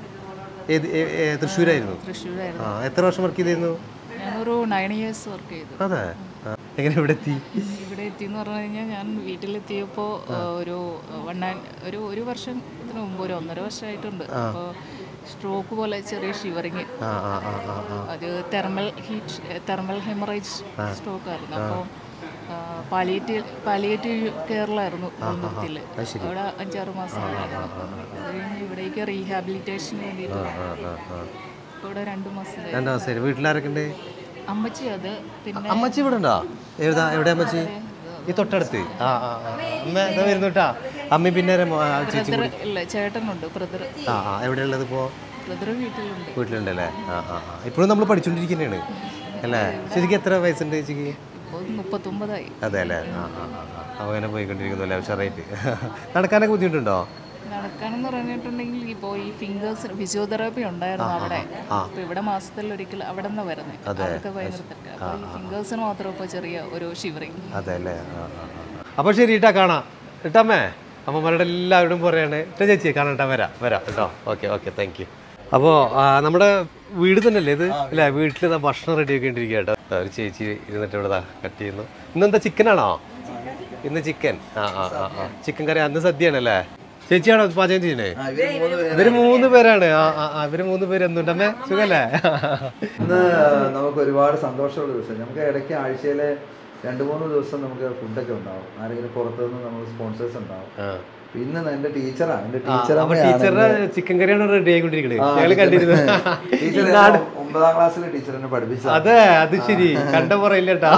ഏത് ഏ- ഏ- തൃശ്ശൂരായിരുന്നു തൃശ്ശൂരായിരുന്നു ആ എത്ര വർഷം വർക്ക് ചെയ്തിരുന്നു ഞാനൊരു നയൻ ഇയേഴ്സ് വർക്ക് ചെയ്തു അതെ ആ. എങ്ങനെ ഇവിടെ എത്തി ഇവിടെ എത്തിയെന്ന് പറഞ്ഞു കഴിഞ്ഞാൽ ഞാൻ വീട്ടിലെത്തിയപ്പോൾ ഒരു വൺ ഒരു ഒരു വർഷത്തിന് മുമ്പ് ഒരു ഒന്നര വർഷമായിട്ടുണ്ട് അപ്പോൾ സ്ട്രോക്ക് പോലെ ചെറിയ ഷിവറിങ് ആ ആ ആ ആ ആ അത് thermal heat thermal haemorrhage stroke ആയിരുന്നു അപ്പോൾ പാലിയേറ്റീവ് പാലിയേറ്റീവ് കെയറിലായിരുന്നു കുടുംബത്തിൽ അവിടെ അഞ്ചാറ് മാസം ഉണ്ടായിരുന്നു. അത് കഴിഞ്ഞ് ഇവിടേക്ക് റീഹാബിലിറ്റേഷന് വേണ്ടിയിട്ട് ആ ആ ആ ഇപ്പോൾ ഇവിടെ രണ്ട് മാസം രണ്ട് മാസം വീട്ടിലാരൊക്കെ ഉണ്ട് അമ്മച്ചി അത് പിന്നെ അമ്മച്ചി ഇവിടെ ഉണ്ടോ എവിടാ എവിടെ അമ്മച്ചി ഈ തൊട്ടടുത്ത് ആ ആ ആ അമ്മ എന്താ വരുന്നു കേട്ടാ അമ്മ പിന്നെ ആരാ മോ- ആ, ചേച്ചി ബ്രദർ ഇല്ല ചേട്ടനുണ്ട് ബ്രദർ ആ ആ എവിടെയുള്ളത് ഇപ്പോൾ ബ്രദർ വീട്ടിലുണ്ട് വീട്ടിലുണ്ടല്ലേ ആ ആ ആ ഇപ്പോഴും നമ്മൾ പഠിച്ചുകൊണ്ടിരിക്കുന്നതാണ് അല്ലേ ശരിക്കും എത്ര വയസ്സുണ്ട് ചേച്ചിക്ക് ഇപ്പോൾ മുപ്പത്തൊമ്പതായി അതെ അല്ലേ ആ ആ ആ ആ. അപ്പോൾ അങ്ങനെ പോയിക്കൊണ്ടിരിക്കുന്നു അല്ലേ ഉഷാറായിട്ട് നടക്കാനൊക്കെ ബുദ്ധിമുട്ടുണ്ടോ നടക്കാനെന്ന് പറഞ്ഞിട്ടുണ്ടെങ്കിൽ ഇപ്പോൾ ഈ ഫിംഗേഴ്സ് ഫിസിയോതെറാപ്പി ഉണ്ടായിരുന്നു അവിടെ അപ്പോൾ ഇവിടെ മാസത്തിൽ ഒരിക്കൽ അവിടെ നിന്ന് വരുന്നത് അതൊക്കെ ഭയങ്കര തിരക്ക് അപ്പോൾ ഈ ഫിംഗേഴ്സിന് മാത്രം ഇപ്പോൾ ചെറിയ ഒരു ഷിവറിങ് അതെ അല്ലേ ആ ആ ആ. അപ്പോൾ ശരി ഇട്ടാ കാണാം ഇട്ടമ്മേ അമ്മമാരുടെ എല്ലാവരോടും പറയാണ് ഇട്ട ചേച്ചി കാണാം ട്ടാ, വരാം വരാം കേട്ടോ ഓക്കെ ഓക്കെ താങ്ക് യു അപ്പോൾ നമ്മുടെ വീട് തന്നെയല്ലേ ഇത് അല്ലേ വീട്ടിൽ ഇതാ ഭക്ഷണം റെഡി ആക്കിണ്ടിരിക്കുക കേട്ടോ ആ, ഒരു ചേച്ചി ഇരുന്നിട്ട് ഇവിടെ ദാ കട്ട് ചെയ്യുന്നു ഇന്നെന്താ ചിക്കനാണോ ഇന്ന് ചിക്കൻ ആ ആ ആ ആ ചിക്കൻ കറി അന്ന് സദ്യയാണല്ലേ ചേച്ചിയാണോ പാചകം ചെയ്യണേ ഇവര് മൂന്ന് പേരാണ് ആ ആ ആ, ഇവര് മൂന്ന് പേര് എന്തുണ്ടമ്മേ സുഖല്ലേ ഇന്ന് നമുക്ക് ഒരുപാട് സന്തോഷമുള്ള ദിവസം നമുക്ക് ഇടയ്ക്ക് ആഴ്ചയിൽ രണ്ട് മൂന്ന് ദിവസം നമുക്ക് ഫുഡൊക്കെ ഉണ്ടാവും ആരെങ്കിലും പുറത്തുനിന്ന് നമ്മൾ സ്പോൺസേഴ്സ് ഉണ്ടാവും ആ. ഇന്ന് എന്റെ ടീച്ചറാണ് എന്റെ അപ്പൊ ടീച്ചർ ടീച്ചറുടെ ചിക്കൻ കറിയാണ് റെഡി ആയിക്കൊണ്ടിരിക്കണേ ഞങ്ങള് കണ്ടിരുന്നു ടീച്ചർ ഈ നാട് ഒമ്പതാം ക്ലാസ്സിലെ ടീച്ചർ എന്നെ പഠിപ്പിച്ചത് അതെ അത് ശരി കണ്ട പറയില്ല കേട്ടോ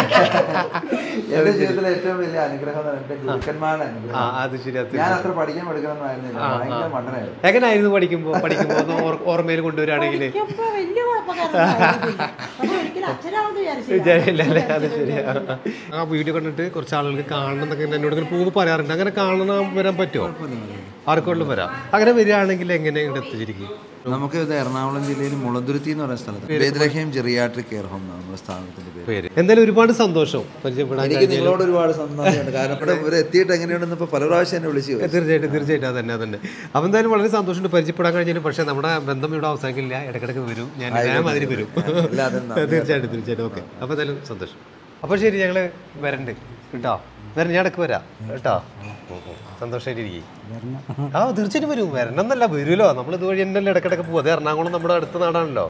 എന്റെ ജീവിതത്തിലെ ഏറ്റവും വലിയ അനുഗ്രഹം എന്ന് പറഞ്ഞാൽ എന്റെ ഗുരുക്കന്മാരുടെ ആ അനുഗ്രഹം അത് ശരി അത് ഞാൻ അത്ര പഠിക്കാൻ പഠിക്കണമെന്ന് ആയിരുന്നില്ല ഭയങ്കര മണ്ടനായിരുന്നു എങ്ങനെയായിരുന്നു പഠിക്കുമ്പോ പഠിക്കുമ്പോ ഒന്ന് ഓർ- ഓർമ്മയിൽ കൊണ്ടുവരാണെങ്കിൽ ഇപ്പൊ വലിയ കുഴപ്പക്കാരനായിരുന്നില്ല. പക്ഷെ ഒരിക്കലും അച്ഛനാണെന്ന് വിചാരിച്ചില്ല വിചാരിച്ചില്ലല്ലേ അത് ശരിയാ ആ വീഡിയോ കണ്ടിട്ട് കുറച്ച് ആളുകൾക്ക് കാണണം എന്നൊക്കെ എന്നോട് ഇങ്ങനെ പോകുമ്പോൾ പറയാറുണ്ട് അങ്ങനെ കാണാൻ വരാൻ പറ്റുമോ ആർക്കുള്ളും വരാം അങ്ങനെ വരികയാണെങ്കിൽ എങ്ങനെ ഇവിടെ എത്തിച്ചിരിക്കും നമുക്ക് ഇത് എറണാകുളം ജില്ലയിൽ മുളന്തുരുത്തി എന്ന് പറയുന്ന സ്ഥലത്ത് ബേദ്രഹീം ജെറിയാട്രിക് കെയർ ഹോം എന്നാണ് നമ്മുടെ സ്ഥാപനത്തിന്റെ പേര് പേര് എന്തായാലും ഒരുപാട് സന്തോഷം പരിചയപ്പെടാൻ എനിക്ക് നിങ്ങളോട് ഒരുപാട് സന്തോഷമുണ്ട് കാരണം ഇവിടെ ഇവരെ എത്തിയിട്ട് എങ്ങനെയുണ്ടെന്ന് ഇപ്പൊ പല പ്രാവശ്യം എന്നെ വിളിച്ചു ചോദിച്ചു. തീർച്ചയായിട്ടും തീർച്ചയായിട്ടും അതന്നെ അതന്നെ അപ്പം എന്തായാലും വളരെ സന്തോഷമുണ്ട് പരിചയപ്പെടാൻ കഴിഞ്ഞാലും പക്ഷേ നമ്മുടെ ബന്ധം ഇവിടെ അവസാനിക്കില്ല ഇടയ്ക്കിടയ്ക്ക് വരും ഞാൻ ഇതേമാതിരി വരും എല്ലാത്തിനും നന്ദി. തീർച്ചയായിട്ടും തീർച്ചയായിട്ടും ഓക്കെ അപ്പോൾ എന്തായാലും സന്തോഷം അപ്പോൾ ശരി ഞങ്ങൾ വരണ്ട് കേട്ടോ വരണം ഞാൻ ഇടയ്ക്ക് വരാം കേട്ടോ സന്തോഷമായിട്ടിരിക്കും ആ തീർച്ചയായിട്ടും വരും വരണം എന്നല്ല വരുമല്ലോ നമ്മൾ ഇതുവഴി തന്നെയല്ലേ ഇടയ്ക്കിടയ്ക്ക് പോകും അത് എറണാകുളം നമ്മുടെ അടുത്ത നാടാണല്ലോ